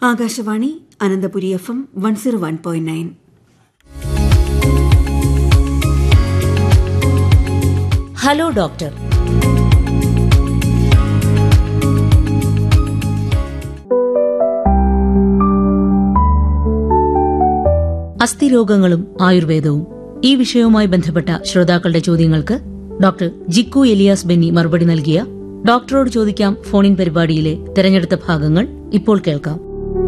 Akashvani Ananthapuri F M one zero one point nine hello doctor അസ്ഥിരോഗങ്ങളും ആയുർവേദവും ഈ വിഷയവുമായി ബന്ധപ്പെട്ട ശ്രോതാക്കളുടെ ചോദ്യങ്ങൾക്ക് ഡോക്ടർ ജിക്കു എലിയാസ് ബെന്നി മറുപടി നൽകിയ ഡോക്ടറോട് ചോദിക്കാം ഫോണിൻ പരിപാടിയിലെ തെരഞ്ഞെടുത്ത ഭാഗങ്ങൾ ഇപ്പോൾ കേൾക്കാം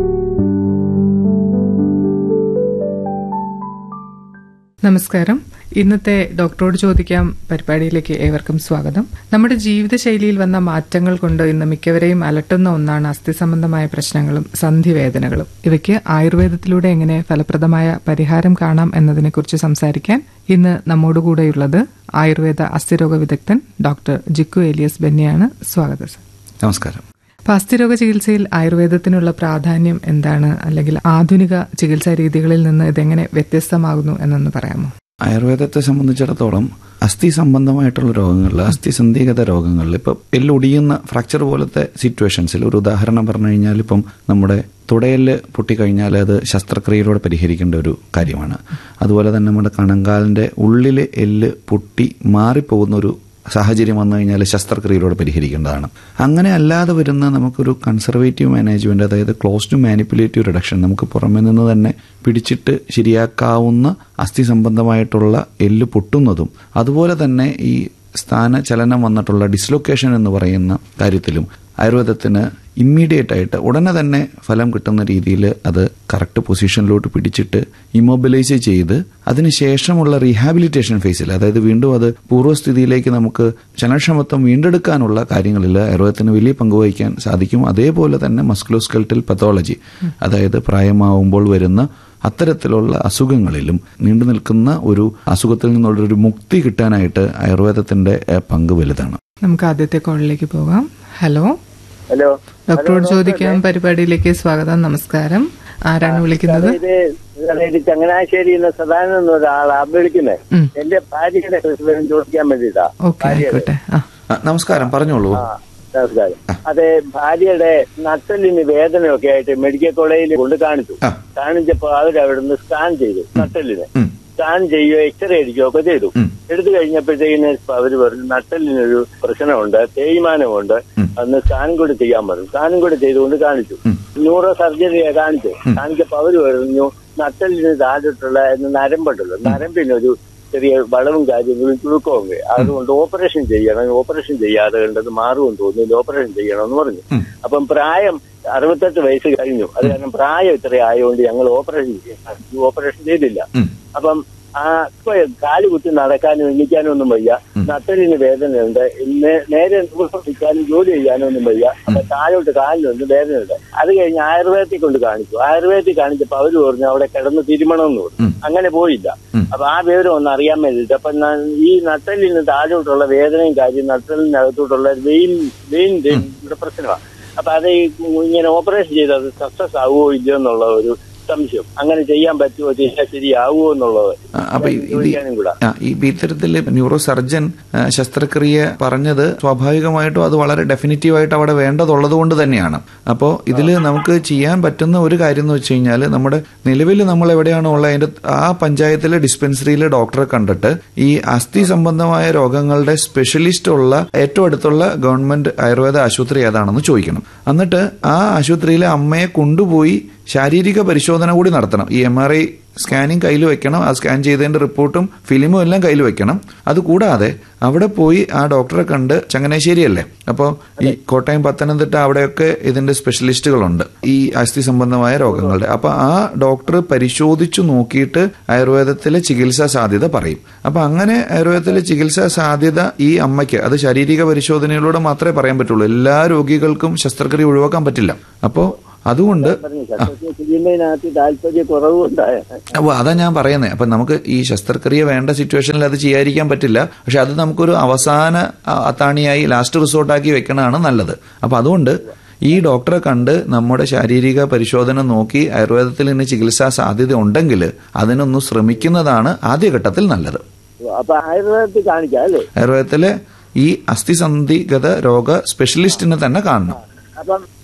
നമസ്കാരം ഇന്നത്തെ ഡോക്ടറോട് ചോദിക്കാം പരിപാടിയിലേക്ക് ഏവർക്കും സ്വാഗതം നമ്മുടെ ജീവിതശൈലിയിൽ വന്ന മാറ്റങ്ങൾ കൊണ്ട് ഇന്ന് മിക്കവരെയും അലട്ടുന്ന ഒന്നാണ് അസ്ഥി സംബന്ധമായ പ്രശ്നങ്ങളും സന്ധിവേദനകളും ഇവയ്ക്ക് ആയുർവേദത്തിലൂടെ എങ്ങനെ ഫലപ്രദമായ പരിഹാരം കാണാം എന്നതിനെക്കുറിച്ച് സംസാരിക്കാൻ ഇന്ന് നമ്മോടുകൂടെയുള്ളത് ആയുർവേദ അസ്ഥിരോഗ വിദഗ്ധൻ ഡോക്ടർ ജിക്കു എലിയസ് ബെന്നിയാണ് സ്വാഗതം സർ നമസ്കാരം അപ്പൊ അസ്ഥിരോഗ ചികിത്സയിൽ ആയുർവേദത്തിനുള്ള പ്രാധാന്യം എന്താണ് അല്ലെങ്കിൽ ആധുനിക ചികിത്സാ രീതികളിൽ നിന്ന് ഇതെങ്ങനെ വ്യത്യസ്തമാകുന്നു എന്നൊന്ന് പറയാമോ ആയുർവേദത്തെ സംബന്ധിച്ചിടത്തോളം അസ്ഥി സംബന്ധമായിട്ടുള്ള രോഗങ്ങളിൽ അസ്ഥി സന്ധിഗത രോഗങ്ങളിൽ ഇപ്പം എല്ലൊടിയുന്ന ഫ്രാക്ചർ പോലത്തെ സിറ്റുവേഷൻസിൽ ഒരു ഉദാഹരണം പറഞ്ഞു കഴിഞ്ഞാൽ ഇപ്പം നമ്മുടെ തുടയല് പൊട്ടിക്കഴിഞ്ഞാൽ അത് ശസ്ത്രക്രിയയിലൂടെ പരിഹരിക്കേണ്ട ഒരു കാര്യമാണ് അതുപോലെ തന്നെ നമ്മുടെ കണങ്കാലിന്റെ ഉള്ളിലെ എല്ല് പൊട്ടി മാറിപ്പോകുന്ന ഒരു സാഹചര്യം വന്നു കഴിഞ്ഞാൽ ശസ്ത്രക്രിയയിലൂടെ പരിഹരിക്കേണ്ടതാണ് അങ്ങനെ അല്ലാതെ വരുന്ന നമുക്കൊരു കൺസർവേറ്റീവ് മാനേജ്മെന്റ് അതായത് ക്ലോസ് ടു മാനിപ്പുലേറ്റീവ് റിഡക്ഷൻ നമുക്ക് പുറമെ നിന്ന് തന്നെ പിടിച്ചിട്ട് ശരിയാക്കാവുന്ന അസ്ഥി സംബന്ധമായിട്ടുള്ള എല്ല് പൊട്ടുന്നതും അതുപോലെ തന്നെ ഈ സ്ഥാന ചലനം വന്നിട്ടുള്ള ഡിസ്ലൊക്കേഷൻ എന്ന് പറയുന്ന കാര്യത്തിലും ആയുർവേദത്തിന് ഇമ്മീഡിയറ്റ് ആയിട്ട് ഉടനെ തന്നെ ഫലം കിട്ടുന്ന രീതിയിൽ അത് കറക്റ്റ് പൊസിഷനിലോട്ട് പിടിച്ചിട്ട് ഇമ്മൊബിലൈസ് ചെയ്ത് അതിനുശേഷമുള്ള റീഹാബിലിറ്റേഷൻ ഫേസിൽ അതായത് വീണ്ടും അത് പൂർവ്വസ്ഥിതിയിലേക്ക് നമുക്ക് ചലനക്ഷമത്വം വീണ്ടെടുക്കാനുള്ള കാര്യങ്ങളിൽ ആയുർവേദത്തിന് വലിയ പങ്ക് വഹിക്കാൻ സാധിക്കും അതേപോലെ തന്നെ മസ്കുലോസ്കെൽറ്റൽ പത്തോളജി അതായത് പ്രായമാവുമ്പോൾ വരുന്ന അത്തരത്തിലുള്ള അസുഖങ്ങളിലും നീണ്ടു നിൽക്കുന്ന ഒരു അസുഖത്തിൽ നിന്നുള്ള ഒരു മുക്തി കിട്ടാനായിട്ട് ആയുർവേദത്തിന്റെ ഏഹ്, പങ്ക് വലുതാണ് നമുക്ക് ആദ്യത്തെ കോളിലേക്ക് പോകാം ഹലോ ഹലോ ഡോക്ടറോട് ചോദിക്കാം പരിപാടിയിലേക്ക് സ്വാഗതം നമസ്കാരം ആരാണ് വിളിക്കുന്നത് ഇത് ഇത് ചങ്ങനാശ്ശേരി സദാനന്ദ എന്ന ഒരാളാ വിളിക്കുന്നത് ഉം. എന്റെ ഭാര്യയുടെ വിവരം ചോദിക്കാൻ വേണ്ടിട്ടാ ഓക്കെ ആയിക്കോട്ടെ ആ ആ, നമസ്കാരം പറഞ്ഞോളൂ ആ നമസ്കാരം അതെ ഭാര്യയുടെ നട്ടലിന് വേദനയൊക്കെ ആയിട്ട് മെഡിക്കൽ കോളേജിൽ കൊണ്ട് കാണിച്ചു ആ. കാണിച്ചപ്പോ അവരവിടുന്ന് സ്കാൻ ചെയ്തു നട്ടലിന് ഉം. സ്കാൻ ചെയ്യുകയോ എക്സ്റേ അടിക്കുകയോ ഒക്കെ ചെയ്തു ഉം. എടുത്തു കഴിഞ്ഞപ്പോഴത്തേക്കിന് അവര് പറഞ്ഞു നട്ടലിനൊരു പ്രശ്നമുണ്ട് തേയ്മാനമുണ്ട് അന്ന് സ്കാൻ കൂടി ചെയ്യാൻ പറഞ്ഞു സ്കാനും കൂടി ചെയ്തുകൊണ്ട് കാണിച്ചു ന്യൂറോ സർജറിയാ കാണിച്ചു കാണിച്ചപ്പോ അവര് പറഞ്ഞു നട്ടലിന് താഴോട്ടുള്ള നരമ്പുണ്ടല്ലോ നരമ്പിനൊരു ചെറിയ വളവും കാര്യങ്ങളും ചുരുക്കവും ഒക്കെ. അതുകൊണ്ട് ഓപ്പറേഷൻ ചെയ്യണം ഓപ്പറേഷൻ ചെയ്യാതെ കണ്ടത് മാറുമെന്ന് തോന്നുന്നു ഓപ്പറേഷൻ ചെയ്യണമെന്ന് പറഞ്ഞു അപ്പം പ്രായം അറുപത്തെട്ട് വയസ്സ് കഴിഞ്ഞു അത് കാരണം പ്രായം ഇത്ര ആയതുകൊണ്ട് ഞങ്ങൾ ഓപ്പറേഷൻ ചെയ്യാൻ ഓപ്പറേഷൻ ചെയ്തില്ല അപ്പം ആ ഇപ്പൊ കാല് കുത്തി നടക്കാനും എണ്ണിക്കാനും ഒന്നും വയ്യ നട്ടലിന് വേദനയുണ്ട് നേ- നേരെ നിൽക്കാനും ജോലി ചെയ്യാനും ഒന്നും വയ്യ അപ്പൊ താഴോട്ട് കാലിനുണ്ട് വേദനയുണ്ട് അത് കഴിഞ്ഞ് ആയുർവേദത്തിൽ കൊണ്ട് കാണിച്ചു ആയുർവേദത്തിൽ കാണിച്ചപ്പോ അവര് പറഞ്ഞു അവിടെ കിടന്ന് തിരുമണമെന്ന് പറഞ്ഞു അങ്ങനെ പോയില്ല അപ്പൊ ആ വിവരം ഒന്ന് അറിയാൻ വേണ്ടിയിട്ട് അപ്പൊ ഞാൻ ഈ നട്ടലിന് താഴോട്ടുള്ള വേദനയും കാര്യം നട്ടലിനകത്തോട്ടുള്ള വെയിൻ വെയിൻ ഇവിടെ പ്രശ്നമാണ് അപ്പൊ അത് ഈ ഇങ്ങനെ ഓപ്പറേഷൻ ചെയ്തത് സക്സസ് ആവുമോ ഇല്ലയോ എന്നുള്ള ഒരു സംശയം അങ്ങനെ ചെയ്യാൻ പറ്റുമോ ചെയ്യാൻ ശരിയാവുമോ എന്നുള്ളത് ആ, അപ്പൊ ഇത് ചോദിക്കാനും കൂടെ ആ, ഈ ഇത്തരത്തില് ന്യൂറോ സർജൻ ആ, ശസ്ത്രക്രിയ പറഞ്ഞത് സ്വാഭാവികമായിട്ടും അത് വളരെ ഡെഫിനറ്റീവ് ആയിട്ട് അവിടെ വേണ്ടതുള്ളത് കൊണ്ട് തന്നെയാണ് അപ്പോൾ ഇതിൽ നമുക്ക് ചെയ്യാൻ പറ്റുന്ന ഒരു കാര്യം എന്ന് വെച്ച് കഴിഞ്ഞാൽ നമ്മുടെ നിലവിൽ നമ്മൾ എവിടെയാണോ ഉള്ളത് അതിന്റെ ആ പഞ്ചായത്തിലെ ഡിസ്പെൻസറിയിലെ ഡോക്ടറെ കണ്ടിട്ട് ഈ അസ്ഥി സംബന്ധമായ രോഗങ്ങളുടെ സ്പെഷ്യലിസ്റ്റ് ഉള്ള ഏറ്റവും അടുത്തുള്ള ഗവൺമെന്റ് ആയുർവേദ ആശുപത്രി ഏതാണെന്ന് ചോദിക്കണം എന്നിട്ട് ആ ആശുപത്രിയിലെ അമ്മയെ കൊണ്ടുപോയി ശാരീരിക പരിശോധന കൂടി നടത്തണം ഈ എം ആർ ഐ സ്കാനിങ് കയ്യിൽ വെക്കണം ആ സ്കാൻ ചെയ്തതിന്റെ റിപ്പോർട്ടും ഫിലിമും എല്ലാം കയ്യിൽ വെക്കണം അതുകൂടാതെ അവിടെ പോയി ആ ഡോക്ടറെ കണ്ട് ചങ്ങനാശ്ശേരി അല്ലേ അപ്പോൾ ഈ കോട്ടയം പത്തനംതിട്ട അവിടെയൊക്കെ ഇതിന്റെ സ്പെഷ്യലിസ്റ്റുകളുണ്ട് ഈ അസ്ഥി സംബന്ധമായ രോഗങ്ങളുടെ അപ്പൊ ആ ഡോക്ടർ പരിശോധിച്ചു നോക്കിയിട്ട് ആയുർവേദത്തിലെ ചികിത്സാ സാധ്യത പറയും അപ്പൊ അങ്ങനെ ആയുർവേദത്തിലെ ചികിത്സാ സാധ്യത ഈ അമ്മയ്ക്ക് അത് ശാരീരിക പരിശോധനയിലൂടെ മാത്രമേ പറയാൻ പറ്റുള്ളൂ എല്ലാ രോഗികൾക്കും ശസ്ത്രക്രിയ ഒഴിവാക്കാൻ പറ്റില്ല അപ്പോൾ അതുകൊണ്ട് പറഞ്ഞു ശസ്ത്രക്രിയ ചെയ്യുന്നതിനകത്ത് താല്പര്യ കുറവുണ്ടായ അപ്പോൾ അതാ ഞാൻ പറയുന്നത് അപ്പം നമുക്ക് ഈ ശസ്ത്രക്രിയ വേണ്ട സിറ്റുവേഷനിൽ അത് ചെയ്യാതിരിക്കാൻ പറ്റില്ല പക്ഷെ അത് നമുക്കൊരു അവസാന ആ, അത്താണിയായി ലാസ്റ്റ് റിസോർട്ടാക്കി വെക്കണതാണ് നല്ലത് അപ്പം അതുകൊണ്ട് ഈ ഡോക്ടറെ കണ്ട് നമ്മുടെ ശാരീരിക പരിശോധന നോക്കി ആയുർവേദത്തിൽ ഇന്ന് ചികിത്സാ സാധ്യത ഉണ്ടെങ്കിൽ അതിനൊന്ന് ശ്രമിക്കുന്നതാണ് ആദ്യഘട്ടത്തിൽ നല്ലത് അപ്പൊ ആയുർവേദത്തിൽ കാണിക്കാം അല്ലേ ആയുർവേദത്തിലെ ഈ അസ്ഥിസന്ധിഗത രോഗ സ്പെഷ്യലിസ്റ്റിനെ തന്നെ കാണണം അപ്പം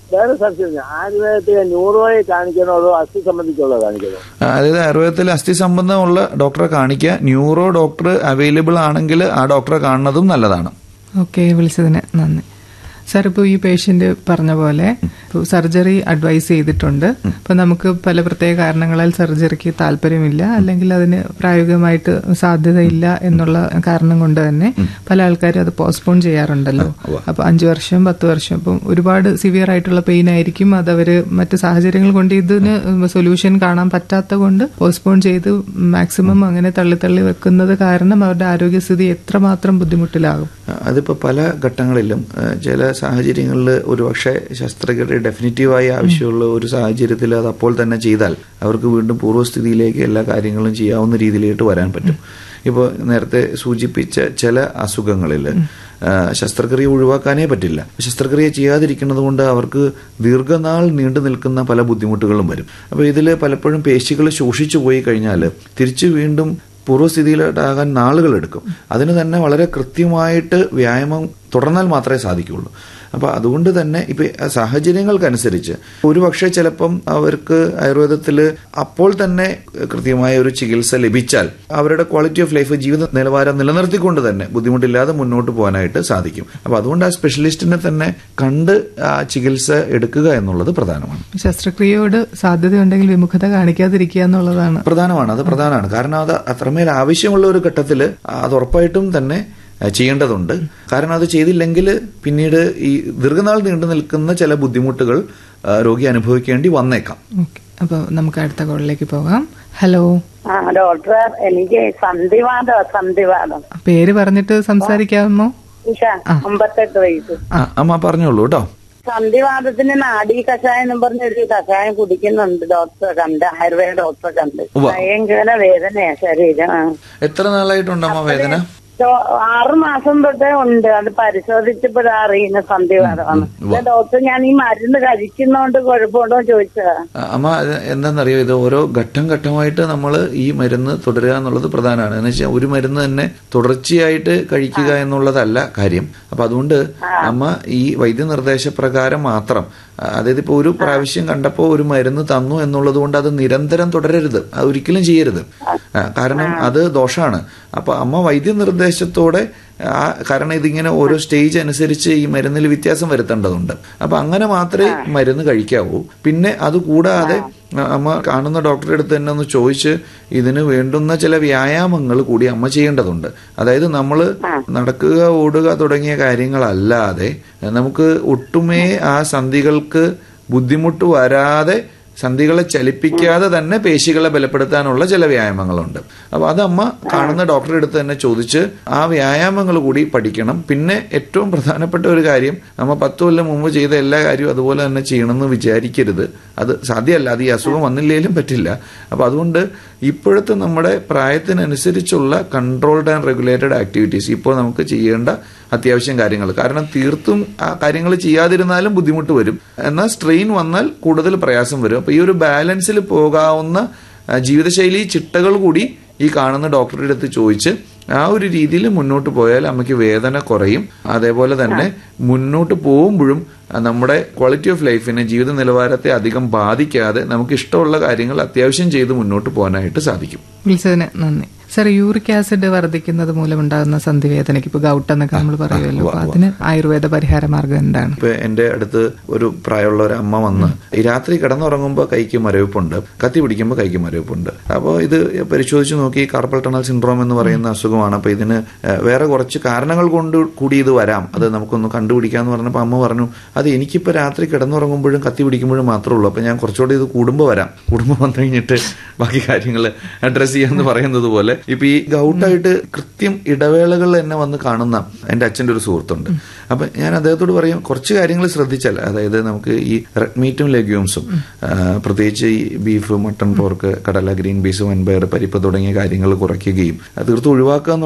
വേറെ സർജറി ആയുർവേദത്തിൽ ന്യൂറോയെ കാണിക്കണോ അതോ അസ്ഥി സംബന്ധിച്ചുള്ള കാണിക്കണോ ആ, അതായത് ആയുർവേദത്തിൽ അസ്ഥി സംബന്ധമുള്ള ഡോക്ടറെ കാണിക്കുക ന്യൂറോ ഡോക്ടർ അവൈലബിൾ ആണെങ്കിൽ ആ ഡോക്ടറെ കാണുന്നതും നല്ലതാണ് ഓക്കെ വിളിച്ചതിന് നന്ദി സാർ ഇപ്പോൾ ഈ പേഷ്യന്റ് പറഞ്ഞ പോലെ ഇപ്പോൾ സർജറി അഡ്വൈസ് ചെയ്തിട്ടുണ്ട് അപ്പോൾ നമുക്ക് പല പ്രത്യേക കാരണങ്ങളാൽ സർജറിക്ക് താല്പര്യമില്ല അല്ലെങ്കിൽ അതിന് പ്രായോഗികമായിട്ട് സാധ്യതയില്ല എന്നുള്ള കാരണം കൊണ്ട് തന്നെ പല ആൾക്കാരും അത് പോസ്റ്റ്പോൺ ചെയ്യാറുണ്ടല്ലോ അപ്പൊ അഞ്ചു വർഷം പത്ത് വർഷം ഇപ്പം ഒരുപാട് സിവിയർ ആയിട്ടുള്ള പെയിൻ ആയിരിക്കും അത് അവര് മറ്റു സാഹചര്യങ്ങൾ കൊണ്ട് ഇതിന് സൊല്യൂഷൻ കാണാൻ പറ്റാത്ത കൊണ്ട് പോസ്റ്റ്പോൺ ചെയ്ത് മാക്സിമം അങ്ങനെ തള്ളി തള്ളി വെക്കുന്നത് കാരണം അവരുടെ ആരോഗ്യസ്ഥിതി എത്രമാത്രം ബുദ്ധിമുട്ടിലാകും അതിപ്പോൾ പല ഘട്ടങ്ങളിലും ആ, ചില സാഹചര്യങ്ങളിൽ ഒരുപക്ഷെ ശസ്ത്രക്രിയ ഡെഫിനറ്റീവായി ആവശ്യമുള്ള ഒരു സാഹചര്യത്തിൽ അത് അപ്പോൾ തന്നെ ചെയ്താൽ അവർക്ക് വീണ്ടും പൂർവ്വസ്ഥിതിയിലേക്ക് എല്ലാ കാര്യങ്ങളും ചെയ്യാവുന്ന രീതിയിലേക്ക് വരാൻ പറ്റും ഇപ്പോൾ നേരത്തെ സൂചിപ്പിച്ച ചില അസുഖങ്ങളിൽ ആ, ശസ്ത്രക്രിയ ഒഴിവാക്കാനേ പറ്റില്ല ശസ്ത്രക്രിയ ചെയ്യാതിരിക്കുന്നത് കൊണ്ട് അവർക്ക് ദീർഘനാൾ നീണ്ടു നിൽക്കുന്ന പല ബുദ്ധിമുട്ടുകളും വരും അപ്പോൾ ഇതിൽ പലപ്പോഴും പേശികൾ ശോഷിച്ചു പോയി കഴിഞ്ഞാൽ തിരിച്ചു വീണ്ടും പൂർവ്വസ്ഥിതിയിലോട്ടാകാൻ നാളുകളെടുക്കും അതിന് തന്നെ വളരെ കൃത്യമായിട്ട് വ്യായാമം തുടർന്നാൽ മാത്രമേ സാധിക്കുകയുള്ളൂ അപ്പോൾ അതുകൊണ്ട് തന്നെ ഇപ്പം സാഹചര്യങ്ങൾക്കനുസരിച്ച് ഒരുപക്ഷെ ചിലപ്പം അവർക്ക് ആയുർവേദത്തിൽ അപ്പോൾ തന്നെ കൃത്യമായ ഒരു ചികിത്സ ലഭിച്ചാൽ അവരുടെ ക്വാളിറ്റി ഓഫ് ലൈഫ് ജീവിത നിലവാരം നിലനിർത്തിക്കൊണ്ട് തന്നെ ബുദ്ധിമുട്ടില്ലാതെ മുന്നോട്ട് പോകാനായിട്ട് സാധിക്കും അപ്പോൾ അതുകൊണ്ട് ആ സ്പെഷ്യലിസ്റ്റിനെ തന്നെ കണ്ട് ആ ചികിത്സ എടുക്കുക എന്നുള്ളത് പ്രധാനമാണ് ശസ്ത്രക്രിയയോട് സാധ്യതയുണ്ടെങ്കിൽ വിമുഖത കാണിക്കാതിരിക്കുക എന്നുള്ളതാണ് പ്രധാനമാണ് അത് പ്രധാനമാണ് കാരണം അത് അത്രമേൽ ആവശ്യമുള്ള ഒരു ഘട്ടത്തിൽ അത് ഉറപ്പായിട്ടും തന്നെ ആ, ചെയ്യേണ്ടതുണ്ട് കാരണം അത് ചെയ്തില്ലെങ്കിൽ പിന്നീട് ഈ ദീർഘനാൾ നീണ്ടു നിൽക്കുന്ന ചില ബുദ്ധിമുട്ടുകൾ ആ, രോഗി അനുഭവിക്കേണ്ടി വന്നേക്കാം ഓക്കെ അപ്പൊ നമുക്ക് അടുത്ത കോളിലേക്ക് പോകാം ഹലോ ആ ഡോക്ടർ എനിക്ക് സന്ധിവാദം സന്ധിവാദം പേര് പറഞ്ഞിട്ട് സംസാരിക്കാമോ ഉഷ അമ്പത്തെട്ട് വയസ്സ് ആ, അമ്മ പറഞ്ഞോളൂ കേട്ടോ സന്ധിവാദത്തിന് നാഡീ കഷായം എന്ന് പറഞ്ഞൊരു കഷായം കുടിക്കുന്നുണ്ട് ഡോക്ടറെ കണ്ട് ആയുർവേദ ഡോക്ടറെ കണ്ട് ഉവ്വ. ഭയങ്കര വേദനയാ ശരീരം ആ. എത്ര നാളായിട്ടുണ്ടമ്മ വേദന ഡോ- ആറ് മാസം തൊട്ടേ ഉണ്ട് അത് പരിശോധിച്ചപ്പോഴാ അറിയുന്ന സന്ധിവാദമാണ് ഇത് ഡോക്ടർ ഞാൻ ഈ മരുന്ന് കഴിക്കുന്നോണ്ട് കുഴപ്പമുണ്ടോ എന്ന് ചോദിച്ചതാ ആ, അമ്മ അത് എന്താണെന്നറിയോ ഇത് ഓരോ ഘട്ടം ഘട്ടമായിട്ട് നമ്മൾ ഈ മരുന്ന് തുടരുക എന്നുള്ളത് പ്രധാനമാണ് എന്ന് വെച്ചാൽ ഒരു മരുന്ന് തന്നെ തുടർച്ചയായിട്ട് കഴിക്കുക എന്നുള്ളതല്ല കാര്യം അപ്പൊ അതുകൊണ്ട് അമ്മ ഈ വൈദ്യനിർദ്ദേശപ്രകാരം മാത്രം ആ, അതായത് ഇപ്പോൾ ഒരു പ്രാവശ്യം കണ്ടപ്പോൾ ഒരു മരുന്ന് തന്നു എന്നുള്ളത് കൊണ്ട് അത് നിരന്തരം തുടരരുത് അത് ഒരിക്കലും ചെയ്യരുത് ആ, കാരണം അത് ദോഷമാണ് അപ്പൊ അമ്മ വൈദ്യനിർദ്ദേശത്തോടെ ആ കാരണം ഇതിങ്ങനെ ഓരോ സ്റ്റേജ് അനുസരിച്ച് ഈ മരുന്നിൽ വ്യത്യാസം വരുത്തേണ്ടതുണ്ട് അപ്പൊ അങ്ങനെ മാത്രമേ മരുന്ന് കഴിക്കാവൂ പിന്നെ അത് കൂടാതെ അ- അമ്മ കാണുന്ന ഡോക്ടറെ അടുത്ത് തന്നെ ഒന്ന് ചോദിച്ച് ഇതിന് വേണ്ടുന്ന ചില വ്യായാമങ്ങൾ കൂടി അമ്മ ചെയ്യേണ്ടതുണ്ട് അതായത് നമ്മൾ നടക്കുക ഓടുക തുടങ്ങിയ കാര്യങ്ങളല്ലാതെ നമുക്ക് ഒട്ടുമേ ആ സന്ധികൾക്ക് ബുദ്ധിമുട്ട് വരാതെ സന്ധികളെ ചലിപ്പിക്കാതെ തന്നെ പേശികളെ ബലപ്പെടുത്താനുള്ള ചില വ്യായാമങ്ങളുണ്ട് അപ്പൊ അത് അമ്മ കാണുന്ന ഡോക്ടറെ അടുത്ത് തന്നെ ചോദിച്ച് ആ വ്യായാമങ്ങൾ കൂടി പഠിക്കണം പിന്നെ ഏറ്റവും പ്രധാനപ്പെട്ട ഒരു കാര്യം നമ്മ പത്ത് കൊല്ലം മുമ്പ് ചെയ്ത എല്ലാ കാര്യവും അതുപോലെ തന്നെ ചെയ്യണമെന്ന് വിചാരിക്കരുത് അത് സാധ്യമല്ല അത് ഈ അസുഖം വന്നില്ലേലും പറ്റില്ല അപ്പൊ അതുകൊണ്ട് ഇപ്പോഴത്തെ നമ്മുടെ പ്രായത്തിനനുസരിച്ചുള്ള കൺട്രോൾഡ് ആൻഡ് റെഗുലേറ്റഡ് ആക്ടിവിറ്റീസ് ഇപ്പോൾ നമുക്ക് ചെയ്യേണ്ട അത്യാവശ്യം കാര്യങ്ങൾ കാരണം തീർത്തും ആ കാര്യങ്ങൾ ചെയ്യാതിരുന്നാലും ബുദ്ധിമുട്ട് വരും എന്നാൽ സ്ട്രെയിൻ വന്നാൽ കൂടുതൽ പ്രയാസം വരും അപ്പൊ ഈ ഒരു ബാലൻസിൽ പോകാവുന്ന ആ, ജീവിതശൈലി ചിട്ടകൾ കൂടി ഈ കാണുന്ന ഡോക്ടറുടെ അടുത്ത് ചോദിച്ച് ആ ഒരു രീതിയിൽ മുന്നോട്ട് പോയാൽ അമ്മയ്ക്ക് വേദന കുറയും അതേപോലെ തന്നെ മുന്നോട്ട് പോകുമ്പോഴും ആ, നമ്മുടെ ക്വാളിറ്റി ഓഫ് ലൈഫിനെ ജീവിത നിലവാരത്തെ അധികം ബാധിക്കാതെ നമുക്ക് ഇഷ്ടമുള്ള കാര്യങ്ങൾ അത്യാവശ്യം ചെയ്ത് മുന്നോട്ട് പോകാനായിട്ട് സാധിക്കും വിളിച്ചതിന് നന്ദി സാർ യൂറിക് ആസിഡ് വർദ്ധിക്കുന്നത് മൂലമുണ്ടാകുന്ന സന്ധിവേദനയ്ക്ക് ഇപ്പൊ ഗൗട്ട് എന്നൊക്കെ നമ്മൾ പറയുമല്ലോ അപ്പൊ അതിന് ആയുർവേദ പരിഹാര മാർഗം എന്താണ് ഇപ്പൊ എന്റെ അടുത്ത് ഒരു പ്രായമുള്ള ഒരു അമ്മ വന്ന് ഈ രാത്രി കിടന്നുറങ്ങുമ്പോൾ കൈക്ക് മരവിപ്പുണ്ട് കത്തി പിടിക്കുമ്പോൾ കൈക്ക് മരവിപ്പുണ്ട് അപ്പോൾ ഇത് പരിശോധിച്ച് നോക്കി കാർപ്പൽ ടണൽ സിൻഡ്രോം എന്ന് പറയുന്ന അസുഖമാണ് അപ്പൊ ഇതിന് ഏഹ്, വേറെ കുറച്ച് കാരണങ്ങൾ കൊണ്ട് കൂടി ഇത് വരാം അത് നമുക്കൊന്ന് കണ്ടുപിടിക്കാന്ന് പറഞ്ഞപ്പോൾ അമ്മ പറഞ്ഞു അത് എനിക്കിപ്പോൾ രാത്രി കിടന്നുറങ്ങുമ്പോഴും കത്തി പിടിക്കുമ്പോഴും മാത്രമേ ഉള്ളൂ അപ്പൊ ഞാൻ കുറച്ചുകൂടി ഇത് കൂടുമ്പോൾ വരാം കൂടുമ്പോൾ വന്നു കഴിഞ്ഞിട്ട് ബാക്കി കാര്യങ്ങൾ അഡ്രസ് ചെയ്യാന്ന് പറയുന്നത് പോലെ ഇപ്പൊ ഈ ഗൗട്ടായിട്ട് കൃത്യം ഇടവേളകളിൽ എന്നെ വന്ന് കാണുന്ന എന്റെ അച്ഛന്റെ ഒരു സുഹൃത്തുണ്ട് അപ്പൊ ഞാൻ അദ്ദേഹത്തോട് പറയും കുറച്ച് കാര്യങ്ങൾ ശ്രദ്ധിച്ചാൽ അതായത് നമുക്ക് ഈ റെഡ് മീറ്റും ലെഗ്യൂംസും പ്രത്യേകിച്ച് ഈ ബീഫ് മട്ടൺ പോർക്ക് കടല ഗ്രീൻ പീസ് വൻപയർ പരിപ്പ് തുടങ്ങിയ കാര്യങ്ങൾ കുറയ്ക്കുകയും അത് തീർത്തും ഒഴിവാക്കുക എന്നുള്ള